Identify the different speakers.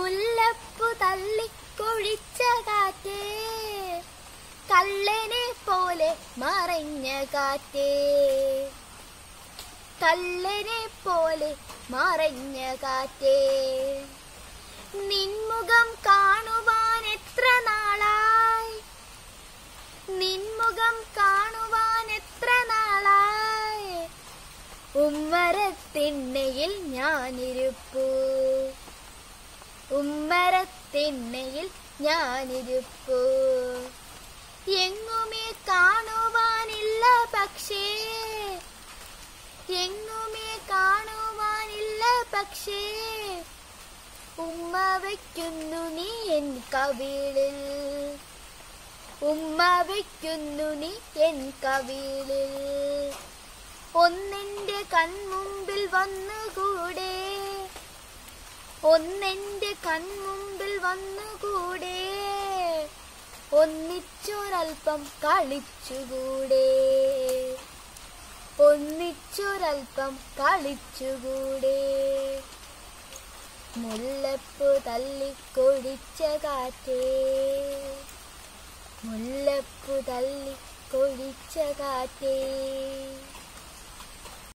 Speaker 1: മുല്ലപ്പു തള്ളിക്കൊഴിച്ച കാറ്റേ കള്ളനെ പോലെ മറഞ്ഞ കാറ്റേ കള്ളനെ പോലെ മറഞ്ഞ കാറ്റേ നിൻമുഖം കാണുവാൻ എത്ര നാളായി നിൻമുഖം കാണുവാൻ എത്ര നാളായി ഉമ്മരത്തിണ്ണയിൽ ഞാനിരുപ്പു ഉമ്മരത്തിണ്ണയിൽ ഞാനിരുപ്പു എങ്ങുമേ കാണുവാനില്ല പക്ഷേ എങ്ങുമേ കാണുവാനില്ല പക്ഷേ ഉമ്മ വയ്ക്കുന്നു നീ എൻ കവിളിൽ ഉമ്മ വയ്ക്കുന്നു നീ എൻ കവിളിൽ ഒന്നെന്റെ കൺമുമ്പിൽ വന്നുകൂടെ ഒന്നെന്റെ കൺമുമ്പിൽ വന്നുകൂടെ ഒന്നിച്ചൊരൽപ്പം കളിച്ചുകൂടെ ഒന്നിച്ചൊരൽപ്പം കളിച്ചുകൂടെ മുല്ലപ്പു തള്ളിക്കൊഴിച്ച കാറ്റേ മുല്ലപ്പു തള്ളിക്കൊഴിച്ച കാറ്റേ